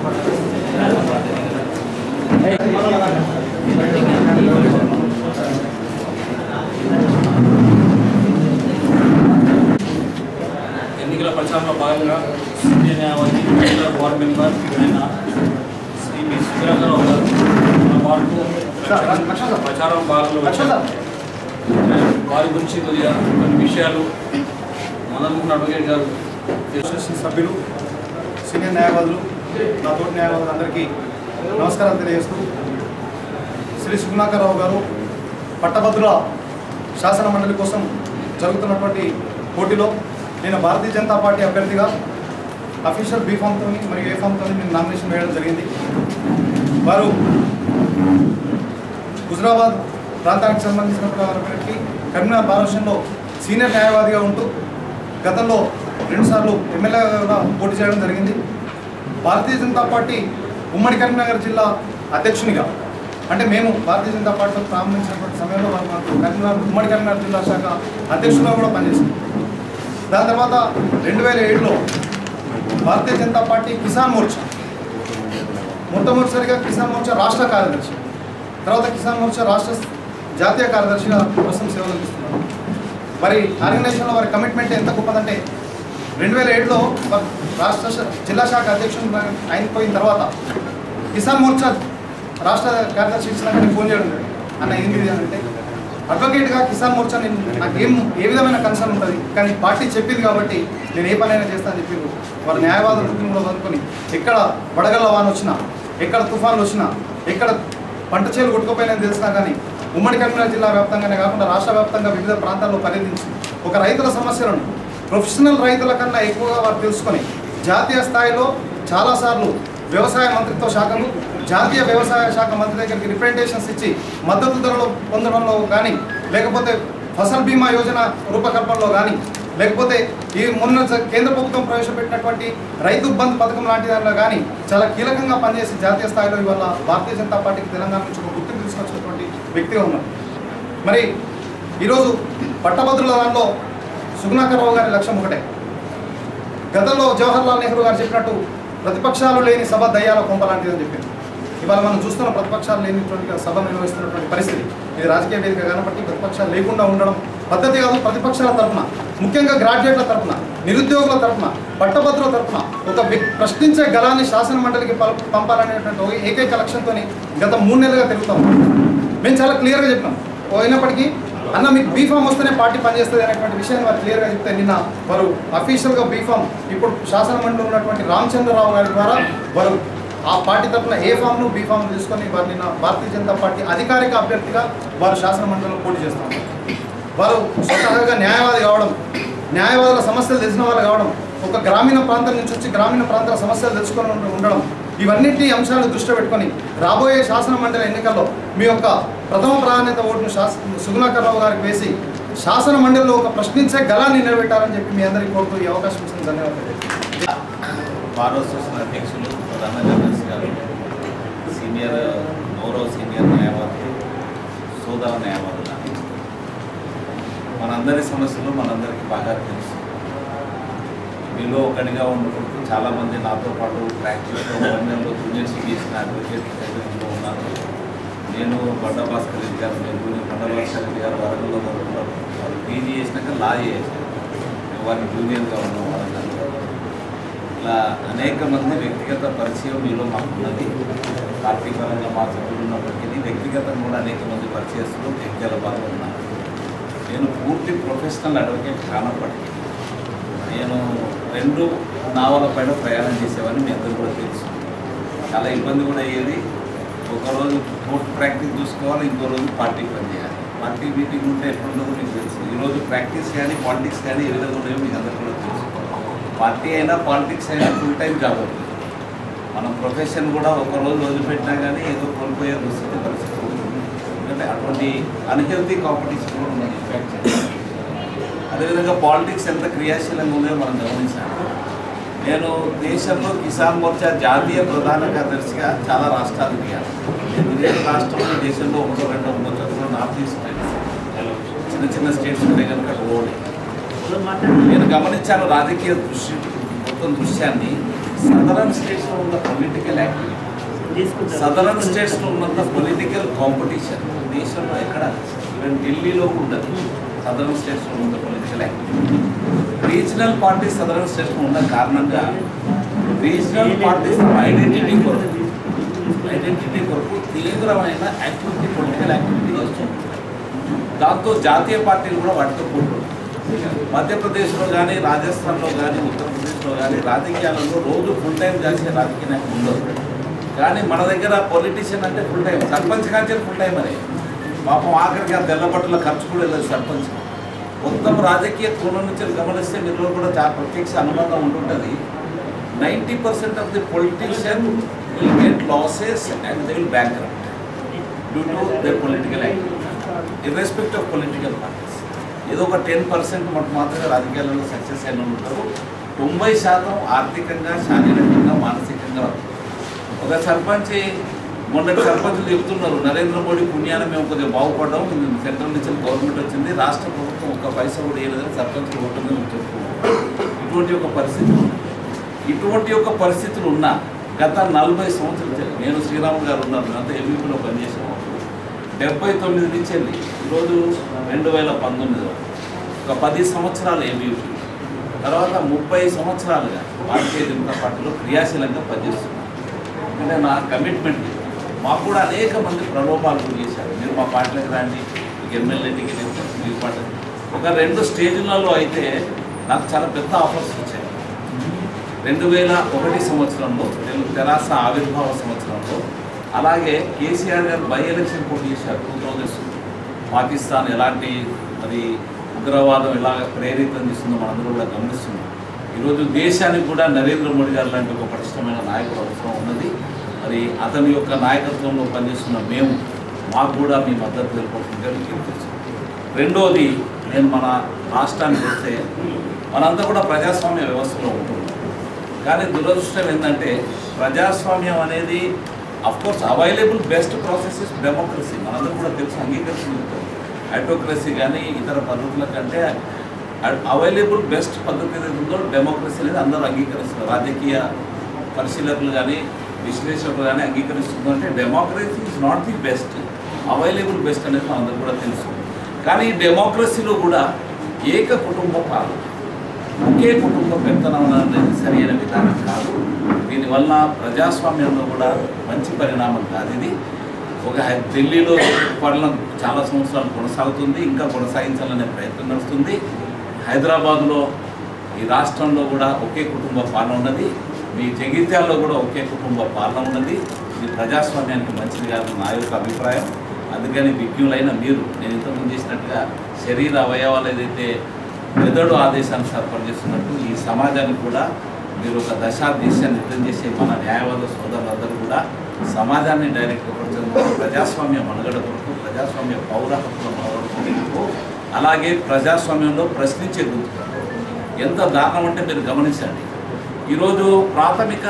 ఎన్నికల ప్రచారంలో భాగంగా సీనియర్ న్యాయవాది రెగ్యులర్ వార్డ్ మెంబర్ ఆయన శ్రీ వి సురేంద్రరావు గారు మన వార్డుకు ప్రచారం భాగంలో వచ్చారు వారి గురించి కొద్దిగా కొన్ని విషయాలు మదన్ మోహన్ అడ్వకేట్ గారు అసోసియేషన్ సభ్యులు సీనియర్ న్యాయవాదులు నా తోటి న్యాయవాదులు అందరికీ నమస్కారం తెలియజేస్తూ శ్రీ సుగుణాకర్రావు గారు పట్టభద్రుల శాసన మండలి కోసం జరుగుతున్నటువంటి పోటీలో నేను భారతీయ జనతా పార్టీ అభ్యర్థిగా అఫీషియల్ బీ ఫామ్తో మరియు ఏ ఫామ్తో నేను నామినేషన్ వేయడం జరిగింది వారు హుజరాబాద్ ప్రాంతానికి సంబంధించినటువంటి వారికి కరీంనగర్ పార్లమెంట్లో సీనియర్ న్యాయవాదిగా ఉంటూ గతంలో రెండుసార్లు ఎమ్మెల్యేగా కూడా పోటీ చేయడం జరిగింది భారతీయ జనతా పార్టీ ఉమ్మడి కరీంనగర్ జిల్లా అధ్యక్షునిగా అంటే మేము భారతీయ జనతా పార్టీలో ప్రారంభించినటువంటి సమయంలో వారు మాకు కరీంనగర్ ఉమ్మడి కరీంనగర్ జిల్లా శాఖ అధ్యక్షులుగా కూడా పనిచేసింది దాని తర్వాత రెండు వేల ఏడులో భారతీయ జనతా పార్టీ కిసాన్ మోర్చా మొట్టమొదటిసారిగా కిసాన్ మోర్చా రాష్ట్ర కార్యదర్శి తర్వాత కిసాన్ మోర్చా రాష్ట్ర జాతీయ కార్యదర్శిగా కోసం సేవలు అందిస్తున్నారు మరి ఆర్గనైజేషన్లో వారి కమిట్మెంట్ ఎంత గొప్పదంటే రెండు వేల ఏడులో వారు రాష్ట్ర శా- జిల్లా శాఖ అధ్యక్షుడు అయిపోయిన తర్వాత కిసాన్ మోర్చా రాష్ట్ర కార్యదర్శి ఇచ్చినాక నేను ఫోన్ చేయడం జరిగింది. అన్న ఏంది ఇది అని అంటే అడ్వకేట్గా కిసాన్ మోర్చా నేను నాకు ఏం ఏ విధమైన కన్సర్న్ ఉంటుంది కానీ పార్టీ చెప్పింది కాబట్టి నేను ఏ పనైనా చేస్తానని చెప్పి వారు న్యాయవాదుల వృత్తిని కూడా వదులుకొని ఎక్కడ వడగళ్ళ వాన వచ్చినా ఎక్కడ తుఫాన్లు వచ్చినా ఎక్కడ పంట చేలు కొట్టుకుపోయినా తెలిసినా కానీ ఉమ్మడి కరీంనగర్ జిల్లా వ్యాప్తంగానే కాకుండా రాష్ట్ర వ్యాప్తంగా వివిధ ప్రాంతాల్లో పర్యటించి ఒక రైతుల సమస్యలను ప్రొఫెషనల్ రైతుల కన్నా ఎక్కువగా వారు తెలుసుకొని జాతీయ స్థాయిలో చాలాసార్లు వ్యవసాయ మంత్రిత్వ శాఖలు జాతీయ వ్యవసాయ శాఖ మంత్రి దగ్గరికి రిప్రజెంటేషన్స్ ఇచ్చి మద్దతు ధరలు పొందడంలో కానీ లేకపోతే ఫసల్ బీమా యోజన రూపకల్పనలో కానీ లేకపోతే ఈ మొన్న జ- కేంద్ర ప్రభుత్వం ప్రవేశపెట్టినటువంటి రైతు బంధు పథకం లాంటి దానిలో కానీ చాలా కీలకంగా పనిచేసి జాతీయ స్థాయిలో ఇవాళ భారతీయ జనతా పార్టీకి తెలంగాణ నుంచి ఒక గుర్తింపు తీసుకొచ్చినటువంటి వ్యక్తిగా ఉన్నారు మరి ఈరోజు పట్టభద్రుల దానిలో సుగుణాకర్రావు గారి లక్ష్యం ఒకటే గతంలో జవహర్లాల్ నెహ్రూ గారు చెప్పినట్టు ప్రతిపక్షాలు లేని సభ దయ్యాల కొంప లాంటిదని చెప్పింది ఇవాళ మనం చూస్తున్న ప్రతిపక్షాలు లేనిటువంటి సభ నిర్వహిస్తున్నటువంటి పరిస్థితి ఇది రాజకీయ వేదిక కనబట్టి ప్రతిపక్షాలు లేకుండా ఉండడం పద్ధతి కాదు ప్రతిపక్షాల తరఫున ముఖ్యంగా గ్రాడ్యుయేట్ల తరఫున నిరుద్యోగుల తరఫున పట్టభద్రుల తరఫున ఒక వ్యక్- ప్రశ్నించే గలాన్ని శాసన మండలికి పం- పంపాలనేటువంటి ఒక ఏకైక లక్ష్యంతో గత మూడు నెలలుగా తిరుగుతాం మేము చాలా క్లియర్గా చెప్పినాం అయినప్పటికీ అన్న మీకు బీఫామ్ వస్తేనే పార్టీ పనిచేస్తుంది అనేటువంటి విషయాన్ని వారు క్లియర్గా చెప్తే నిన్న వారు అఫీషియల్గా బీఫామ్ ఇప్పుడు శాసన మండలిలో ఉన్నటువంటి రామచంద్రరావు గారి ద్వారా వారు ఆ పార్టీ తరఫున ఏ ఫామ్ను బీఫామ్ తీసుకొని వారు నిన్న భారతీయ జనతా పార్టీ అధికారిక అభ్యర్థిగా వారు శాసన మండలిలో పోటీ చేస్తారు వారు స్వతహాగా న్యాయవాది కావడం న్యాయవాదుల సమస్యలు తెలిసిన వాళ్ళు కావడం ఒక గ్రామీణ ప్రాంతం నుంచి వచ్చి గ్రామీణ ప్రాంతాల సమస్యలు తెలుసుకొని ఉండ- ఉండడం ఇవన్నిటి అంశాలను దృష్టిలో పెట్టుకొని రాబోయే శాసన మండలి ఎన్నికల్లో మీ యొక్క ప్రథమ ప్రాధాన్యత ఓటును శాస సుగుణాకర్రావు గారికి వేసి శాసన మండలిలో ఒక ప్రశ్నించే గలాన్ని నిలబెట్టాలని చెప్పి మీ అందరికీ కోరుతూ ఈ అవకాశం ఇచ్చిన ధన్యవాదాలు బార్ అసోసియేషన్ అధ్యక్షులు ప్రధాన కార్యదర్శి గారు సీనియర్ గౌరవ సీనియర్ న్యాయవాదులు సోదర న్యాయవాదులు మనందరి సమస్యలు మనందరికీ బాగా తెలుసు మీలో ఒకటిగా ఉండుకుంటూ చాలామంది నాతో పాటు ప్రాక్టీస్లో వన్యంలో జూనియర్ సిబిఎస్ని అడ్వకేట్ లో ఉన్నారు నేను బండ భాస్కర్ రెడ్డి గారు నేను బండ భాస్కర్ రెడ్డి గారు వరంగల్లో చదువుకున్నారు వాళ్ళు పీజీ చేసినాక లా చేశారు మేము వారికి జూనియర్గా ఉన్నాం వరంగల్లో ఇట్లా అనేక మంది వ్యక్తిగత పరిచయం మీలో మాకున్నది పార్టీ పరంగా మా సభ్యులు ఉన్నప్పటికీ వ్యక్తిగతంగా కూడా అనేక మంది పరిచయస్తులు వ్యక్తుల బాగా ఉన్నారు నేను పూర్తి ప్రొఫెషనల్ అడ్వకేట్ కానప్పటికీ నేను రెండు నావల పైన ప్రయాణం చేసేవాడిని మీ అందరూ కూడా తెలుసు చాలా ఇబ్బంది కూడా అయ్యేది ఒకరోజు కోర్టు ప్రాక్టీస్ చూసుకోవాలి ఇంకో రోజు పార్టీ పని చేయాలి పార్టీ మీటింగ్ ఉంటే ఎట్లుంటుందో మీకు తెలుసు ఈరోజు ప్రాక్టీస్ కానీ పాలిటిక్స్ కానీ ఏ విధంగా ఉన్నాయో మీకు అందరూ కూడా తెలుసు పార్టీ అయినా పాలిటిక్స్ అయినా ఫుల్ టైం జాబ్ అవుతుంది మనం ప్రొఫెషన్ కూడా ఒక రోజు వదిలిపెట్టినా కానీ ఏదో కోల్పోయే దుస్థితి పరిస్థితి ఉంటుంది ఎందుకంటే అటువంటి అన్హెల్తీ కాంపిటీషన్ కూడా ఉన్నది ఇన్ఫాక్ట్ అదేవిధంగా పాలిటిక్స్ ఎంత క్రియాశీలంగా ఉన్నాయో మనం గమనించాలి నేను దేశంలో కిసాన్ మోర్చా జాతీయ ప్రధాన కార్యదర్శిగా చాలా రాష్ట్రాలు తిరిగాను నేను తిరిగిన రాష్ట్రంలో దేశంలో ఒకటో రెండో మూడో చదువులో నార్త్ ఈస్ట్ చిన్న చిన్న స్టేట్స్ ఉంటే కనుక ఓడి నేను గమనించాను రాజకీయ దృశ్యం మొత్తం దృశ్యాన్ని సదరన్ స్టేట్స్లో ఉన్న పొలిటికల్ యాక్టివిటీ సదరన్ స్టేట్స్లో ఉన్నంత పొలిటికల్ కాంపిటీషన్ దేశంలో ఎక్కడ ఈవెన్ ఢిల్లీలో ఉండదు సదరన్ స్టేట్స్లో ఉన్న political activity regional parties southern స్టేట్స్లో ఉన్న కారణంగా రీజనల్ పార్టీస్ ఐడెంటిటీ కొరకు ఐడెంటిటీ కొరకు తీవ్రమైన యాక్టివిటీ పొలిటికల్ యాక్టివిటీ చేస్తుంది దాంతో జాతీయ పార్టీలు కూడా వాటితో కూడుకుంటాయి మధ్యప్రదేశ్లో కానీ రాజస్థాన్లో కానీ ఉత్తరప్రదేశ్లో కానీ రాజకీయాలలో రోజు ఫుల్ టైం చేసే రాజకీయ నాయకులు ఉండదు కానీ మన దగ్గర పొలిటీషియన్ అంటే ఫుల్ టైం సర్పంచ్ కాంచే ఫుల్ టైం అని పాపం ఆఖరికి ఆ తెల్లబట్టల ఖర్చు కూడా వెళ్ళదు సర్పంచ్ మొత్తం రాజకీయ కోణం నుంచి గమనిస్తే మీరు కూడా చాలా ప్రత్యక్ష అనుబంధం ఉంటుంటుంది ninety percent of the politician will get losses and they will bank due to the political activity irrespect of political parties ఏదో ఒక టెన్ పర్సెంట్ మనకు మాత్రమే రాజకీయాలలో సక్సెస్ అయిన ఉంటారు తొంభై శాతం ఆర్థికంగా శారీరకంగా మానసికంగా ఒక సర్పంచ్ మొన్నటి సర్పంచులు చెప్తున్నారు నరేంద్ర మోడీ పుణ్యాన మేము కొద్దిగా బాగుపడ్డాం సెంట్రల్ నుంచి గవర్నమెంట్ వచ్చింది రాష్ట్ర ప్రభుత్వం ఒక పైసా కూడా వేయలేదని సర్పంచులు ఉంటుందని మేము చెప్పుకున్నాం ఇటువంటి ఒక పరిస్థితి ఉంది ఇటువంటి ఒక పరిస్థితులు ఉన్నా గత నలభై సంవత్సరాలు నేను శ్రీరాములు గారు ఉన్నారు అంతా ఎంపీలో పనిచేసాము డెబ్బై తొమ్మిది నుంచి వెళ్ళి ఈరోజు రెండు వేల పంతొమ్మిది వరకు ఒక పది సంవత్సరాలు ఎంబీపీ తర్వాత ముప్పై సంవత్సరాలుగా భారతీయ జనతా పార్టీలో క్రియాశీలంగా పనిచేస్తున్నాను ఎందుకంటే నా కమిట్మెంట్ మాకు కూడా అనేక మంది ప్రలోభాలు గురి చేశారు మీరు మా పార్టీలకు రండి మీకు ఎమ్మెల్యే టికెట్ ఇస్తాం మీ పార్టీ ఒక రెండు స్టేజ్లలో అయితే నాకు చాలా పెద్ద ఆఫర్స్ వచ్చాయి రెండు వేల ఒకటి సంవత్సరంలో తెలు- తెరాస ఆవిర్భావ సంవత్సరంలో అలాగే కేసీఆర్ గారు బై ఎలక్షన్ పోటీ చేశారు టూ థౌజండ్ పాకిస్తాన్ ఎలాంటి మరి ఉగ్రవాదం ఎలా ప్రేరితం చేస్తుందో మనందరూ కూడా గమనిస్తున్నాం ఈరోజు దేశానికి కూడా నరేంద్ర మోడీ గారు లాంటి ఒక పటిష్టమైన నాయకుడు అవసరం ఉన్నది మరి అతని యొక్క నాయకత్వంలో పనిచేస్తున్న మేము మాకు కూడా మీ మద్దతు తెలుపుతుంటే తెలుసు రెండోది నేను మన రాష్ట్రానికి వస్తే మనంతా కూడా ప్రజాస్వామ్య వ్యవస్థలో ఉంటున్నాం కానీ దురదృష్టం ఏంటంటే ప్రజాస్వామ్యం అనేది course available best process is democracy మనందరూ కూడా తెలుసు అంగీకరించుకుంటాం ఆటోక్రసీ కానీ ఇతర పద్ధతుల కంటే అవైలబుల్ బెస్ట్ పద్ధతి ఏదైతే ఉందో డెమోక్రసీ అనేది అందరూ అంగీకరిస్తున్నారు రాజకీయ పరిశీలకులు కానీ విశ్లేషకులు కానీ అంగీకరిస్తుంది అంటే democracy is not the best available best అనేది మనందరూ కూడా తెలుసు కానీ ఈ డెమోక్రసీలో కూడా ఏక కుటుంబ పాలన ఒకే కుటుంబ పెత్తనం అనేది సరైన విధానం కాదు దీనివల్ల ప్రజాస్వామ్యంలో కూడా మంచి పరిణామం కాదు ఇది ఒక హై- ఢిల్లీలో పాలన చాలా సంవత్సరాలు కొనసాగుతుంది ఇంకా కొనసాగించాలనే ప్రయత్నం నడుస్తుంది హైదరాబాద్లో ఈ రాష్ట్రంలో కూడా ఒకే కుటుంబ పాలన ఉన్నది మీ జగిత్యాల్లో కూడా ఒకే కుటుంబ పాలన ఉన్నది ఇది ప్రజాస్వామ్యానికి మంచిది కాదు నా యొక్క అభిప్రాయం అందుకని విజ్ఞులైన మీరు నేను ఇంతకుముందు చేసినట్టుగా శరీర అవయవాలు ఏదైతే మెదడు ఆదేశానుసారం పనిచేస్తున్నట్టు ఈ సమాజానికి కూడా మీరు ఒక దశా దిశాన్ని నిర్ణయం చేసే మన న్యాయవాద సోదరులందరూ కూడా సమాజాన్ని డైరెక్ట్ పరచడం ప్రజాస్వామ్య మనుగడ కొరకు ప్రజాస్వామ్య పౌర హక్కుల మనుగడ కొరకు అలాగే ప్రజాస్వామ్యంలో ప్రశ్నించే గుర్తు ఎంత దారుణం అంటే మీరు గమనించండి ఈరోజు ప్రాథమిక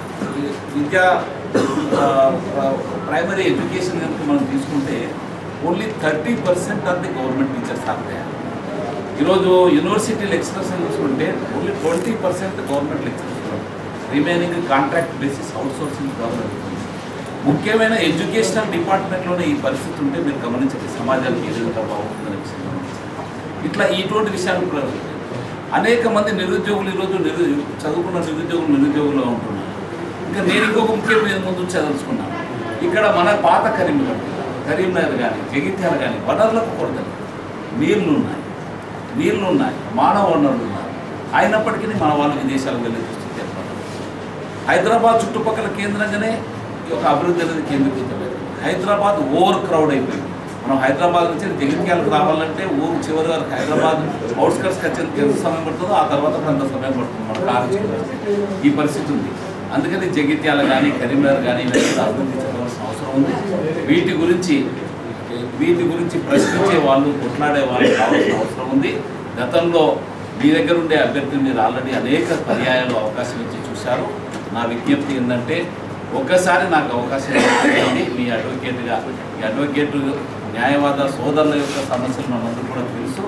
విద్యా ఆ, ప్రైమరీ ఎడ్యుకేషన్ కనుక మనం తీసుకుంటే only thirty percent of the government teachers are there ఈరోజు యూనివర్సిటీ లెక్చరర్స్ చూసుకుంటే only twenty percent government lecturers remaining contract basis outsourcing government ముఖ్యమైన ఎడ్యుకేషనల్ డిపార్ట్మెంట్లోనే ఈ పరిస్థితి ఉంటే మీరు గమనించండి సమాజానికి ఏ విధంగా బాగుంటుందనే విషయం గమనించండి. ఇట్లా ఇటువంటి విషయాలు కూడా ఉన్నాయి. అనేక మంది నిరుద్యోగులు ఈరోజు నిరు చదువుకున్న నిరుద్యోగులు నిరుద్యోగులుగా ఉంటున్నారు ఇంకా నేను ఇంకొక ముఖ్యం మీద ముందు చదలుచుకున్నాను ఇక్కడ మన పాత కరీంనగర్ కరీంనగర్ కానీ జగిత్యాల కానీ వనరులకు కొరత లేదు. నీళ్లు ఉన్నాయి నీళ్లు ఉన్నాయి మానవ వనరులు ఉన్నాయి అయినప్పటికీ మన వాళ్ళు విదేశాలకు వెళ్ళే దుస్థితి ఏర్పడింది హైదరాబాద్ చుట్టుపక్కల కేంద్రంగానే ఈ యొక్క అభివృద్ధి అనేది కేంద్రీకృతమైంది హైదరాబాద్ ఓవర్ క్రౌడ్ అయిపోయింది మనం హైదరాబాద్ నుంచి జగిత్యాలకు రావాలంటే ఊరు చివరి వరకు హైదరాబాద్ అవుట్స్కట్స్కి వచ్చేందుకు ఎంత సమయం పడుతుందో ఆ తర్వాత కూడా అంత సమయం పడుతుంది మన కారు చివరికి. ఈ పరిస్థితి ఉంది అందుకని జగిత్యాల కానీ కరీంనగర్ కానీ ఇవన్నీ కూడా అభివృద్ధి చెందవలసిన అవసరం ఉంది వీటి గురించి వీటి గురించి ప్రశ్నించే వాళ్ళు కొట్లాడే వాళ్ళు కావాల్సిన అవసరం ఉంది గతంలో మీ దగ్గర ఉండే అభ్యర్థులు మీరు ఆల్రెడీ అనేక పర్యాయాలు అవకాశం ఇచ్చి చూశారు నా విజ్ఞప్తి ఏంటంటే ఒక్కసారి నాకు అవకాశం ఇవ్వండి మీ అడ్వకేట్గా ఈ అడ్వకేట్ న్యాయవాద సోదరుల యొక్క సమస్యలు మనందరూ కూడా తెలుసు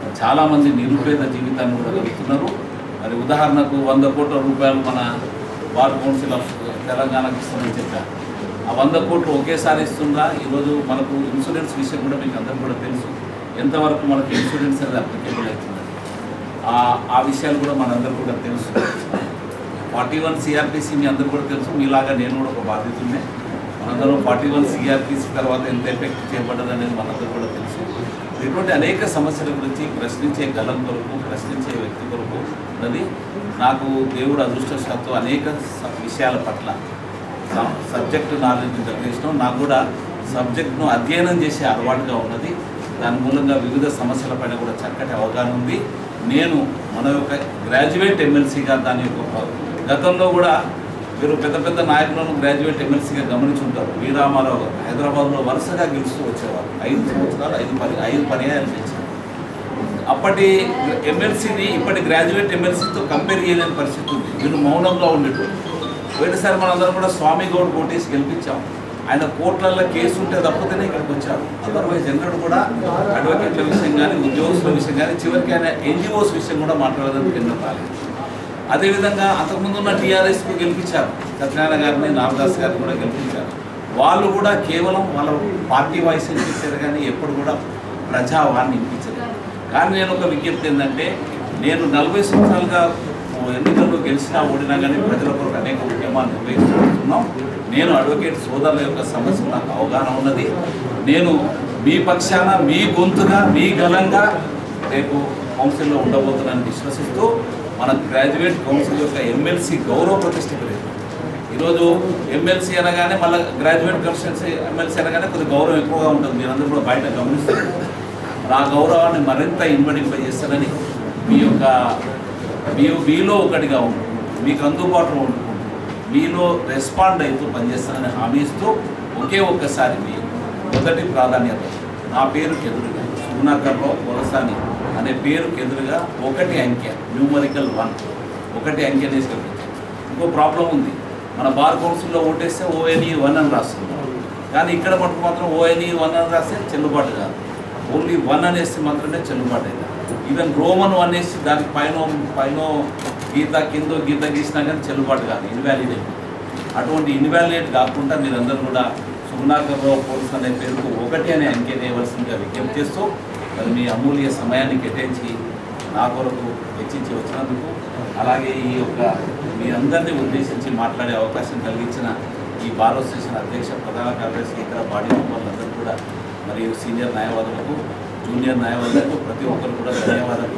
చాలామంది నిరుపేద జీవితాన్ని కూడా గడుపుతున్నారు మరి ఉదాహరణకు వంద కోట్ల రూపాయలు మన బార్ కౌన్సిల్ ఆఫ్ తెలంగాణకు ఇస్తుందని చెప్పారు ఆ వంద కోట్లు ఒకేసారి ఇస్తుందా ఈరోజు మనకు ఇన్సూరెన్స్ విషయం కూడా మీకు అందరికీ కూడా తెలుసు ఎంతవరకు మనకు ఇన్సూరెన్స్ అనేది అప్లికేబుల్ అవుతుంది ఆ ఆ విషయాలు కూడా మనందరూ కూడా తెలుసు ఫార్టీ వన్ సిఆర్పిసి మీ అందరూ కూడా తెలుసు మీలాగా నేను కూడా ఒక బాధితున్నే మనందరం ఫార్టీ వన్ సిఆర్పిసి తర్వాత ఎంత ఎఫెక్ట్ చేయబడ్డది అనేది మనందరూ కూడా తెలుసు ఇటువంటి అనేక సమస్యల గురించి ప్రశ్నించే గలం కొరకు ప్రశ్నించే వ్యక్తి కొరకు ఉన్నది నాకు దేవుడు అదృష్టశాత్తు అనేక స- విషయాల పట్ల స- సబ్జెక్టు నాలెడ్జ్ తెలియజేయడం నాకు కూడా సబ్జెక్ట్ను అధ్యయనం చేసే అలవాటుగా ఉన్నది దాని మూలంగా వివిధ సమస్యలపైన కూడా చక్కటి అవగాహన ఉంది నేను మన యొక్క గ్రాడ్యుయేట్ ఎమ్మెల్సీగా దాని యొక్క ప- గతంలో కూడా మీరు పెద్ద పెద్ద నాయకులను గ్రాడ్యుయేట్ ఎమ్మెల్సీగా గమనించుంటారు వి రామారావు గారు హైదరాబాద్లో వరుసగా గెలుస్తూ వచ్చేవారు ఐదు సంవత్సరాలు ఐదు పరి ఐదు పర్యాయాలు గెలిచారు అప్పటి ఎమ్మెల్సీని ఇప్పటి గ్రాడ్యుయేట్ ఎమ్మెల్సీతో కంపేర్ చేయలేని పరిస్థితి ఉంది వీళ్ళు మౌనంగా ఉండేటోళ్ళు పోయినసారి మనందరం కూడా స్వామి గౌడ్ కోటేసి గెలిపించాం ఆయన కోర్టులలో కేసు ఉంటే తప్పితేనే ఇక్కడికి వచ్చారు అదర్వైజ్ ఎన్నడూ కూడా అడ్వకేట్ల విషయం కానీ ఉద్యోగస్తుల విషయం కానీ చివరికి ఆయన ఎన్జిఓస్ విషయం కూడా మాట్లాడడానికి ఎన్నో రాలేదు అదేవిధంగా అంతకుముందు ఉన్న టీఆర్ఎస్కు గెలిపించారు సత్యనారాయణ గారిని నామదాస్ గారిని కూడా గెలిపించారు వాళ్ళు కూడా కేవలం వాళ్ళ పార్టీ వాయిస్ వినిపించారు కానీ ఎప్పుడు కూడా ప్రజావాన్ని వినిపించలేదు కానీ నేను ఒక విజ్ఞప్తి ఏంటంటే నేను నలభై సంవత్సరాలుగా ఎన్నికల్లో గెలిచినా ఓడినా కానీ ప్రజల కొరకు అనేక ఉద్యమాలు నిర్వహిస్తున్నాం నేను అడ్వకేట్ సోదరుల యొక్క సమస్య నాకు అవగాహన ఉన్నది నేను మీ పక్షాన మీ గొంతుగా మీ గలంగా రేపు కౌన్సిల్లో ఉండబోతున్నానని విశ్వసిస్తూ మన గ్రాడ్యుయేట్ కౌన్సిల్ యొక్క ఎమ్మెల్సీ గౌరవ ప్రతిష్టకు లేదు ఈరోజు ఎమ్మెల్సీ అనగానే మళ్ళీ గ్రాడ్యుయేట్ కౌన్సిల్సీ ఎమ్మెల్సీ అనగానే కొద్దిగా గౌరవం ఎక్కువగా ఉంటుంది మీరందరూ కూడా బయట గమనిస్తారు నా గౌరవాన్ని మరింత ఇన్వడింపజేస్తానని మీ యొక్క మీ మీలో ఒకటిగా ఉంటూ మీకు అందుబాటులో ఉంటూ మీలో రెస్పాండ్ అవుతూ పనిచేస్తానని హామీ ఇస్తూ ఒకే ఒక్కసారి మీ మొదటి ప్రాధాన్యత నా పేరుకి ఎదురుగా సుగుణాకర్రావు వలసాని అనే పేరుకి ఎదురుగా ఒకటి అంకె న్యూమరికల్ వన్ ఒకటి అంకె తీసుకెళ్తాం ఇంకో ప్రాబ్లం ఉంది మన బార్ కౌన్సిల్లో ఓటేస్తే ఓఎన్ఈ వన్ అని రాస్తుంది కానీ ఇక్కడ మటుకు మాత్రం ఓఎన్ఈ వన్ అని రాస్తే చెల్లుబాటు కాదు ఓన్లీ వన్ అనేసి మాత్రమే చెల్లుబాటు అవుతుంది ఈవెన్ రోమన్ వన్ వేసి దానికి పైన పైన గీత కింద గీత గీసినా కానీ చెల్లుబాటు కాదు ఇన్వాలిడ్ అయిపోతుంది అటువంటి ఇన్వాలిడేట్ కాకుండా మీరందరూ కూడా సుగుణాకర్రావు పోలీస్ అనే పేరుకు ఒకటి అనే అంకె వేయవలసిందిగా విజ్ఞప్తి చేస్తూ మరి మీ అమూల్య సమయాన్ని కేటాయించి నా కొరకు వెచ్చించి వచ్చినందుకు అలాగే ఈ యొక్క మీ అందరినీ ఉద్దేశించి మాట్లాడే అవకాశం కలిగించిన ఈ బార్ అసోసియేషన్ అధ్యక్ష ప్రధాన కార్యదర్శి ఇతర బాడీ మెంబర్లందరూ కూడా మరియు సీనియర్ న్యాయవాదులకు జూనియర్ న్యాయవాదులకు ప్రతి ఒక్కరు కూడా ధన్యవాదాలు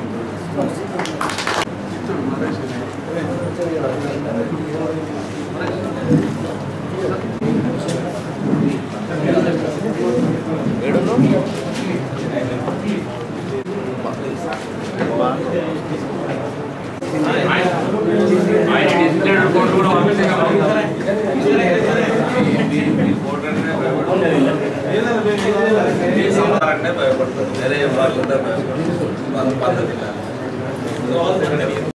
ఆయన డిజిటల్ కోడ్ కూడా పంపిస్తే అంటే భయపడతారు వేరే వాళ్ళు భయపడతారు వాళ్ళ పద్ధతి